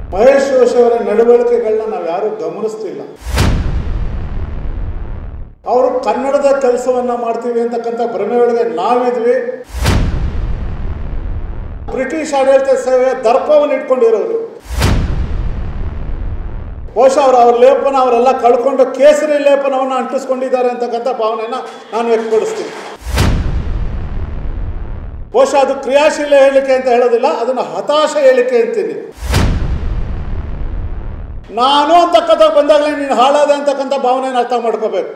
ಮಹೇಶ್ ಜೋಶಿ ಅವರ ನಡವಳಿಕೆಗಳನ್ನ ನಾವು ಯಾರೂ ಗಮನಿಸ್ತಿಲ್ಲ ಅವರು ಕನ್ನಡದ ಕೆಲಸವನ್ನ ಮಾಡ್ತೀವಿ ಅಂತಕ್ಕಂಥ ಭ್ರಮೆ ಒಳಗೆ ನಾವಿದ್ವಿ ಬ್ರಿಟಿಷ್ ಆಡಳಿತ ಸೇವೆ ದರ್ಪವನ್ನು ಇಟ್ಕೊಂಡಿರೋರು ಬಹುಶಃ ಅವರು ಅವ್ರ ಲೇಪನ ಅವರೆಲ್ಲ ಕಳ್ಕೊಂಡು ಕೇಸರಿ ಲೇಪನವನ್ನು ಅಂಟಿಸ್ಕೊಂಡಿದ್ದಾರೆ ಅಂತಕ್ಕಂಥ ಭಾವನೆನ ನಾನು ವ್ಯಕ್ತಪಡಿಸ್ತೀನಿ ಬಹುಶಃ ಅದು ಕ್ರಿಯಾಶೀಲ ಹೇಳಿಕೆ ಅಂತ ಹೇಳೋದಿಲ್ಲ ಅದನ್ನು ಹತಾಶ ಹೇಳಿಕೆ ಅಂತೀನಿ ನಾನು ಅಂತಕ್ಕಂಥ ಬಂದಾಗಲೇ ನೀನು ಹಾಳಾದೆ ಅಂತಕ್ಕಂಥ ಭಾವನೆಯನ್ನು ಅರ್ಥ ಮಾಡ್ಕೋಬೇಕು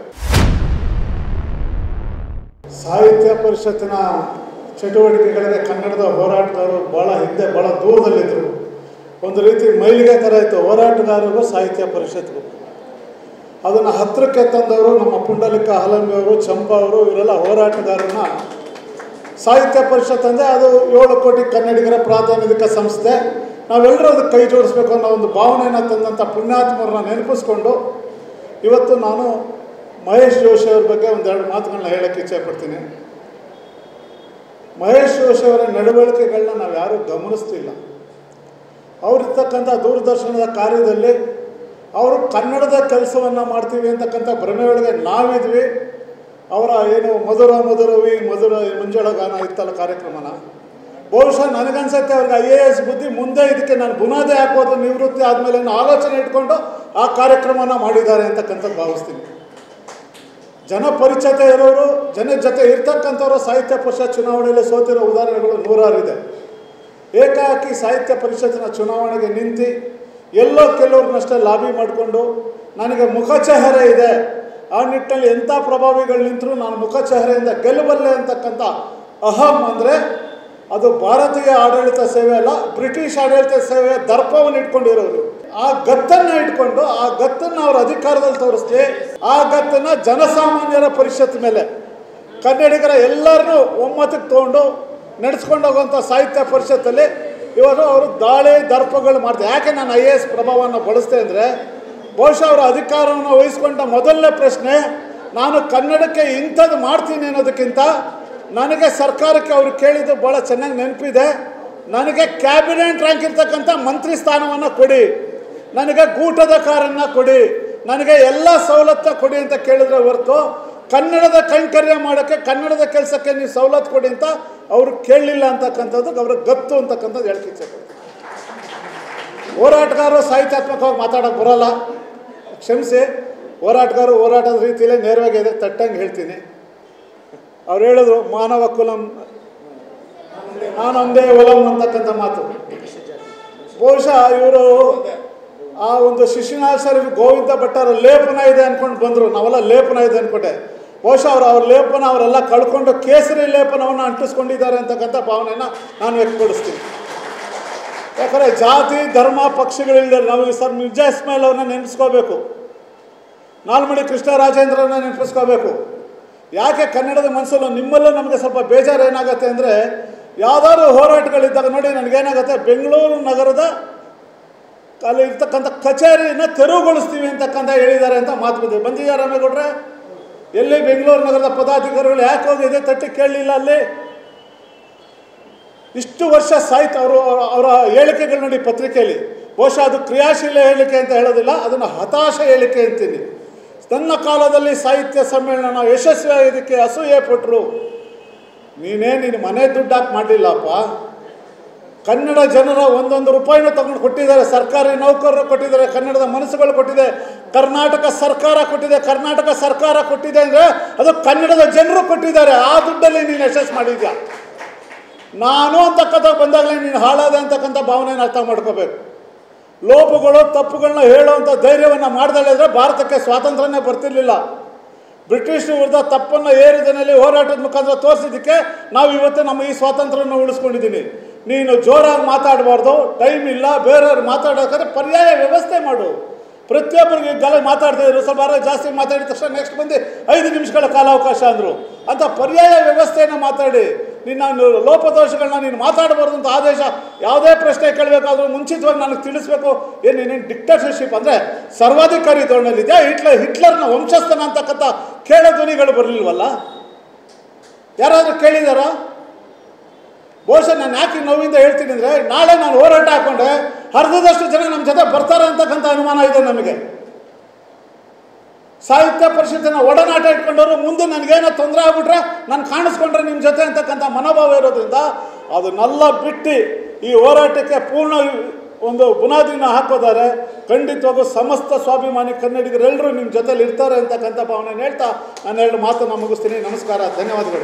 ಸಾಹಿತ್ಯ ಪರಿಷತ್ತಿನ ಚಟುವಟಿಕೆಗಳಿಗೆ ಕನ್ನಡದ ಹೋರಾಟಗಾರರು ಭಾಳ ಹಿಂದೆ ಭಾಳ ದೂರದಲ್ಲಿದ್ದರು ಒಂದು ರೀತಿ ಮೈಲಿಗೆ ಥರ ಇತ್ತು ಹೋರಾಟಗಾರರು ಸಾಹಿತ್ಯ ಪರಿಷತ್ಗೂ ಅದನ್ನು ಹತ್ತಿರಕ್ಕೆ ತಂದವರು ನಮ್ಮ ಪುಂಡಲಿಕ ಹಲಂಬಿ ಅವರು ಚಂಪಾ ಅವರು ಇವರೆಲ್ಲ ಹೋರಾಟಗಾರರನ್ನ ಸಾಹಿತ್ಯ ಪರಿಷತ್ ಅಂದರೆ ಅದು ಏಳು ಕೋಟಿ ಕನ್ನಡಿಗರ ಪ್ರಾತಿನಿಧಿಕ ಸಂಸ್ಥೆ ನಾವೆಲ್ಲರೂ ಅದಕ್ಕೆ ಕೈ ಜೋಡಿಸ್ಬೇಕು ಅನ್ನೋ ಒಂದು ಭಾವನೆಯನ್ನು ತಂದಂಥ ಪುಣ್ಯಾತ್ಮರನ್ನ ನೆನಪಿಸ್ಕೊಂಡು ಇವತ್ತು ನಾನು ಮಹೇಶ್ ಜೋಶಿ ಅವ್ರ ಬಗ್ಗೆ ಒಂದೆರಡು ಮಾತುಗಳನ್ನ ಹೇಳೋಕ್ಕೆ ಇಚ್ಛೆ ಪಡ್ತೀನಿ ಮಹೇಶ್ ಜೋಶಿ ಅವರ ನಡವಳಿಕೆಗಳನ್ನ ನಾವು ಯಾರೂ ಗಮನಿಸ್ತಿಲ್ಲ ಅವರಿರ್ತಕ್ಕಂಥ ದೂರದರ್ಶನದ ಕಾರ್ಯದಲ್ಲಿ ಅವರು ಕನ್ನಡದ ಕೆಲಸವನ್ನು ಮಾಡ್ತೀವಿ ಅಂತಕ್ಕಂಥ ಭ್ರಮೆ ಒಳಗೆ ನಾವಿದ್ವಿ ಅವರ ಏನು ಮಧುರ ಮಧುರವಿ ಮಧುರ ಮಂಜುಳ ಗಾನ ಇತ್ತಲ್ಲ ಕಾರ್ಯಕ್ರಮನ ಬಹುಶಃ ನನಗನ್ಸುತ್ತೆ ಅವ್ರಿಗೆ ಐ ಎ ಎಸ್ ಬುದ್ಧಿ ಮುಂದೆ ಇದಕ್ಕೆ ನಾನು ಬುನಾದಿ ಹಾಕೋದು ನಿವೃತ್ತಿ ಆದಮೇಲೆ ಅನ್ನೋ ಆಲೋಚನೆ ಇಟ್ಕೊಂಡು ಆ ಕಾರ್ಯಕ್ರಮನ ಮಾಡಿದ್ದಾರೆ ಅಂತಕ್ಕಂಥದ್ದು ಭಾವಿಸ್ತೀನಿ ಜನಪರಿಚಯತೆ ಇರೋರು ಜನ ಜೊತೆ ಇರ್ತಕ್ಕಂಥವ್ರು ಸಾಹಿತ್ಯ ಪರಿಷತ್ ಚುನಾವಣೆಯಲ್ಲಿ ಸೋತಿರೋ ಉದಾಹರಣೆಗಳು ನೂರಾರಿದೆ ಏಕಾಕಿ ಸಾಹಿತ್ಯ ಪರಿಷತ್ತಿನ ಚುನಾವಣೆಗೆ ನಿಂತು ಎಲ್ಲೋ ಕೆಲವ್ರನ್ನಷ್ಟೇ ಲಾಬಿ ಮಾಡಿಕೊಂಡು ನನಗೆ ಮುಖಚಹರೆ ಇದೆ ಆ ನಿಟ್ಟಿನಲ್ಲಿ ಎಂಥ ಪ್ರಭಾವಿಗಳು ನಿಂತರೂ ನಾನು ಮುಖಚಹರೆಯಿಂದ ಗೆಲ್ಲಬಲ್ಲೆ ಅಂತಕ್ಕಂಥ ಅಹಂ ಅಂದರೆ ಅದು ಭಾರತೀಯ ಆಡಳಿತ ಸೇವೆ ಅಲ್ಲ ಬ್ರಿಟಿಷ್ ಆಡಳಿತ ಸೇವೆ ದರ್ಪವನ್ನು ಇಟ್ಕೊಂಡಿರೋರು ಆ ಗತ್ತನ್ನು ಇಟ್ಕೊಂಡು ಆ ಗತ್ತನ್ನು ಅವ್ರ ಅಧಿಕಾರದಲ್ಲಿ ತೋರಿಸ್ಲಿ ಆ ಗತ್ತನ್ನು ಜನಸಾಮಾನ್ಯರ ಪರಿಷತ್ ಮೇಲೆ ಕನ್ನಡಿಗರ ಎಲ್ಲರನ್ನೂ ಒಮ್ಮತಕ್ಕೆ ತೊಗೊಂಡು ನಡೆಸ್ಕೊಂಡು ಹೋಗುವಂಥ ಸಾಹಿತ್ಯ ಪರಿಷತ್ತಲ್ಲಿ ಇವರು ಅವರು ದಾಳಿ ದರ್ಪಗಳು ಮಾಡ್ತಾರೆ ಯಾಕೆ ನಾನು ಐ ಎ ಎಸ್ ಪ್ರಭಾವವನ್ನು ಬಳಸ್ತೆ ಅಂದರೆ ಬಹುಶಃ ಅವರ ಅಧಿಕಾರವನ್ನು ವಹಿಸ್ಕೊಂಡ ಮೊದಲನೇ ಪ್ರಶ್ನೆ ನಾನು ಕನ್ನಡಕ್ಕೆ ಇಂಥದ್ದು ಮಾಡ್ತೀನಿ ಅನ್ನೋದಕ್ಕಿಂತ ನನಗೆ ಸರ್ಕಾರಕ್ಕೆ ಅವರು ಕೇಳಿದ್ದು ಭಾಳ ಚೆನ್ನಾಗಿ ನೆನಪಿದೆ ನನಗೆ ಕ್ಯಾಬಿನೆಟ್ ರ್ಯಾಂಕ್ ಇರ್ತಕ್ಕಂಥ ಮಂತ್ರಿ ಸ್ಥಾನವನ್ನು ಕೊಡಿ ನನಗೆ ಗೂಟದ ಕಾರನ್ನು ಕೊಡಿ ನನಗೆ ಎಲ್ಲ ಸವಲತ್ತು ಕೊಡಿ ಅಂತ ಕೇಳಿದ್ರೆ ಹೊರತು ಕನ್ನಡದ ಕೈಂಕರ್ಯ ಮಾಡೋಕ್ಕೆ ಕನ್ನಡದ ಕೆಲಸಕ್ಕೆ ನೀವು ಸವಲತ್ತು ಕೊಡಿ ಅಂತ ಅವರು ಕೇಳಲಿಲ್ಲ ಅಂತಕ್ಕಂಥದ್ದು ಅವ್ರಿಗೆ ಗತ್ತು ಅಂತಕ್ಕಂಥದ್ದು ಹೇಳಕ್ಕೆ ಇಚ್ಛೆ ಪಡ್ತೀನಿ. ಹೋರಾಟಗಾರರು ಸಾಹಿತ್ಯಾತ್ಮಕವಾಗಿ ಮಾತಾಡೋಕೆ ಬರೋಲ್ಲ ಕ್ಷಮಿಸಿ ಹೋರಾಟಗಾರರು ಹೋರಾಟದ ರೀತಿಯಲ್ಲೇ ನೇರವಾಗಿ ಇದೆ ತಟ್ಟಂಗೆ ಹೇಳ್ತೀನಿ ಅವ್ರು ಹೇಳಿದ್ರು ಮಾನವ ಕುಲಂ ನಾನೊಂದೇ ಒಲಂ ಅಂತಕ್ಕಂಥ ಮಾತು ಬಹುಶಃ ಇವರು ಆ ಒಂದು ಶಿಶುನಾಥ ಶರೀಫ್ ಗೋವಿಂದ ಭಟ್ಟರ ಲೇಪನ ಇದೆ ಅಂದ್ಕೊಂಡು ಬಂದರು ನಾವೆಲ್ಲ ಲೇಪನ ಇದೆ ಅಂದ್ಕೊಂಡೆ ಬಹುಶಃ ಅವರು ಅವ್ರ ಲೇಪನ ಅವರೆಲ್ಲ ಕಳ್ಕೊಂಡು ಕೇಸರಿ ಲೇಪನವನ್ನು ಅಂಟಿಸ್ಕೊಂಡಿದ್ದಾರೆ ಅಂತಕ್ಕಂಥ ಭಾವನೆಯನ್ನು ನಾನು ವ್ಯಕ್ತಪಡಿಸ್ತೀನಿ ಯಾಕಂದರೆ ಜಾತಿ ಧರ್ಮ ಪಕ್ಷಗಳಿಲ್ಲದೆ ನಾವು ಈ ಸರ್ ಮಿರ್ಜಾ ಇಸ್ಮಾಯಿಲ್ ಅವ್ರನ್ನ ನೆನೆಸ್ಕೋಬೇಕು ನಾಲ್ಮಡಿ ಕೃಷ್ಣರಾಜೇಂದ್ರನ ನೆನಪಿಸ್ಕೋಬೇಕು ಯಾಕೆ ಕನ್ನಡದ ಮನಸ್ಸಲ್ಲೂ ನಿಮ್ಮಲ್ಲೂ ನಮಗೆ ಸ್ವಲ್ಪ ಬೇಜಾರು ಏನಾಗುತ್ತೆ ಅಂದರೆ ಯಾವ್ದಾದ್ರು ಹೋರಾಟಗಳಿದ್ದಾಗ ನೋಡಿ ನನಗೇನಾಗುತ್ತೆ ಬೆಂಗಳೂರು ನಗರದ ಅಲ್ಲಿ ಇರ್ತಕ್ಕಂಥ ಕಚೇರಿಯನ್ನು ತೆರವುಗೊಳಿಸ್ತೀವಿ ಅಂತಕ್ಕಂಥ ಹೇಳಿದ್ದಾರೆ ಅಂತ ಮಾತು ಬಂದಿದೆ ಬಂದಿದ್ದಾರೆ ರಾಮೇಗೌಡ್ರೆ ಎಲ್ಲಿ ಬೆಂಗಳೂರು ನಗರದ ಪದಾಧಿಕಾರಿಗಳು ಯಾಕೆ ಹೋಗಿದೆ ತಟ್ಟಿ ಕೇಳಲಿಲ್ಲ ಅಲ್ಲಿ ಇಷ್ಟು ವರ್ಷ ಸಾಯ್ತು ಅವರು ಅವರ ಹೇಳಿಕೆಗಳು ನೋಡಿ ಪತ್ರಿಕೆಯಲ್ಲಿ ಬಹುಶಃ ಅದು ಕ್ರಿಯಾಶೀಲ ಹೇಳಿಕೆ ಅಂತ ಹೇಳೋದಿಲ್ಲ ಅದನ್ನು ಹತಾಶ ಹೇಳಿಕೆ ಅಂತೀನಿ ನನ್ನ ಕಾಲದಲ್ಲಿ ಸಾಹಿತ್ಯ ಸಮ್ಮೇಳನ ಯಶಸ್ವಿಯಾಗಿದ್ದಕ್ಕೆ ಅಸೂಯೆ ಪಟ್ಟರು ನೀನೇ ನಿನ್ನ ಮನೆ ದುಡ್ಡು ಹಾಕಿ ಮಾಡಲಿಲ್ಲಪ್ಪ ಕನ್ನಡ ಜನರ ಒಂದೊಂದು ರೂಪಾಯಿನೂ ತಗೊಂಡು ಕೊಟ್ಟಿದ್ದಾರೆ ಸರ್ಕಾರಿ ನೌಕರರು ಕೊಟ್ಟಿದ್ದಾರೆ ಕನ್ನಡದ ಮನಸ್ಸುಗಳು ಕೊಟ್ಟಿದೆ ಕರ್ನಾಟಕ ಸರ್ಕಾರ ಕೊಟ್ಟಿದೆ ಕರ್ನಾಟಕ ಸರ್ಕಾರ ಕೊಟ್ಟಿದೆ ಅಂದರೆ ಅದು ಕನ್ನಡದ ಜನರು ಕೊಟ್ಟಿದ್ದಾರೆ ಆ ದುಡ್ಡಲ್ಲಿ ನೀನು ಯಶಸ್ಸು ಮಾಡಿದ್ಯಾ ನಾನು ಅಂತಕ್ಕಂಥ ಬಂದಾಗಲೇ ನೀನು ಹಾಳಾದೆ ಅಂತಕ್ಕಂಥ ಭಾವನೆಯನ್ನು ಅರ್ಥ ಮಾಡ್ಕೋಬೇಕು ಲೋಪಗಳು ತಪ್ಪುಗಳನ್ನ ಹೇಳುವಂಥ ಧೈರ್ಯವನ್ನು ಮಾಡ್ದಲ್ಲೇ ಇದ್ರೆ ಭಾರತಕ್ಕೆ ಸ್ವಾತಂತ್ರ್ಯನೇ ಬರ್ತಿರ್ಲಿಲ್ಲ ಬ್ರಿಟಿಷ್ ವಿರುದ್ಧ ತಪ್ಪನ್ನು ಏರಿದನಲ್ಲಿ ಹೋರಾಟದ ಮುಖಾಂತರ ತೋರಿಸಿದ್ದಕ್ಕೆ ನಾವು ಇವತ್ತು ನಮ್ಮ ಈ ಸ್ವಾತಂತ್ರ್ಯನ ಉಳಿಸ್ಕೊಂಡಿದ್ದೀನಿ ನೀನು ಜೋರಾಗಿ ಮಾತಾಡಬಾರ್ದು ಟೈಮ್ ಇಲ್ಲ ಬೇರೆಯವ್ರು ಮಾತಾಡೋಕ್ಕಾದ್ರೆ ಪರ್ಯಾಯ ವ್ಯವಸ್ಥೆ ಮಾಡು ಪ್ರತಿಯೊಬ್ಬರಿಗೆ ಗಲ ಮಾತಾಡ್ತಾ ಇದ್ರು ಸ್ವಲ್ಪ ಯಾರೋ ಜಾಸ್ತಿ ಮಾತಾಡಿದ ತಕ್ಷಣ ನೆಕ್ಸ್ಟ್ ಬಂದು ಐದು ನಿಮಿಷಗಳ ಕಾಲಾವಕಾಶ ಅಂದರು ಅಂತ ಪರ್ಯಾಯ ವ್ಯವಸ್ಥೆಯನ್ನು ಮಾತಾಡಿ ನಿನ್ನ ಲೋಪದೋಷಗಳನ್ನ ನೀನು ಮಾತಾಡಬಾರ್ದು ಅಂತ ಆದೇಶ ಯಾವುದೇ ಪ್ರಶ್ನೆ ಕೇಳಬೇಕಾದ್ರೂ ಮುಂಚಿತವಾಗಿ ನನಗೆ ತಿಳಿಸ್ಬೇಕು ಏನು ನೀನೇನು ಡಿಕ್ಟೇಟರ್ಶಿಪ್ ಅಂದರೆ ಸರ್ವಾಧಿಕಾರಿ ಧೋರಣೆಯಲ್ಲಿದೆ ಹಿಟ್ಲರ್ ಹಿಟ್ಲರ್ನ ವಂಶಸ್ಥನ ಅಂತಕ್ಕಂಥ ಕೇಳೋ ಧ್ವನಿಗಳು ಬರಲಿಲ್ವಲ್ಲ ಯಾರಾದರೂ ಕೇಳಿದಾರಾ ಬಹುಶಃ ನಾನು ಯಾಕೆ ನೋವಿಂದ ಹೇಳ್ತೀನಿ ಅಂದರೆ ನಾಳೆ ನಾನು ಹೋರಾಟ ಹಾಕೊಂಡೆ ಅರ್ಧದಷ್ಟು ಜನ ನಮ್ಮ ಜೊತೆ ಬರ್ತಾರೆ ಅಂತಕ್ಕಂಥ ಅನುಮಾನ ಇದೆ ನಮಗೆ ಸಾಹಿತ್ಯ ಪರಿಷತ್ತಿನ ಒಡನಾಟ ಇಟ್ಕೊಂಡವರು ಮುಂದೆ ನನಗೇನೋ ತೊಂದರೆ ಆಗ್ಬಿಟ್ರೆ ನಾನು ಕಾಣಿಸ್ಕೊಂಡ್ರೆ ನಿಮ್ಮ ಜೊತೆ ಅಂತಕ್ಕಂಥ ಮನೋಭಾವ ಇರೋದ್ರಿಂದ ಅದನ್ನೆಲ್ಲ ಬಿಟ್ಟು ಈ ಹೋರಾಟಕ್ಕೆ ಪೂರ್ಣ ಒಂದು ಬುನಾದಿನ ಹಾಕೋದಾರೆ ಖಂಡಿತವಾಗೂ ಸಮಸ್ತ ಸ್ವಾಭಿಮಾನಿ ಕನ್ನಡಿಗರೆಲ್ಲರೂ ನಿಮ್ಮ ಜೊತೆಲಿ ಇರ್ತಾರೆ ಅಂತಕ್ಕಂಥ ಭಾವನೆ ಹೇಳ್ತಾ ನಾನು ಎರಡು ಮಾತನ್ನು ಮುಗಿಸ್ತೀನಿ ನಮಸ್ಕಾರ ಧನ್ಯವಾದಗಳು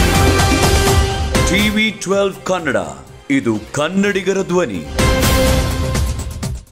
ಟಿವಿ ಟ್ವೆಲ್ವ್ ಕನ್ನಡ ಇದು ಕನ್ನಡಿಗರ ಧ್ವನಿ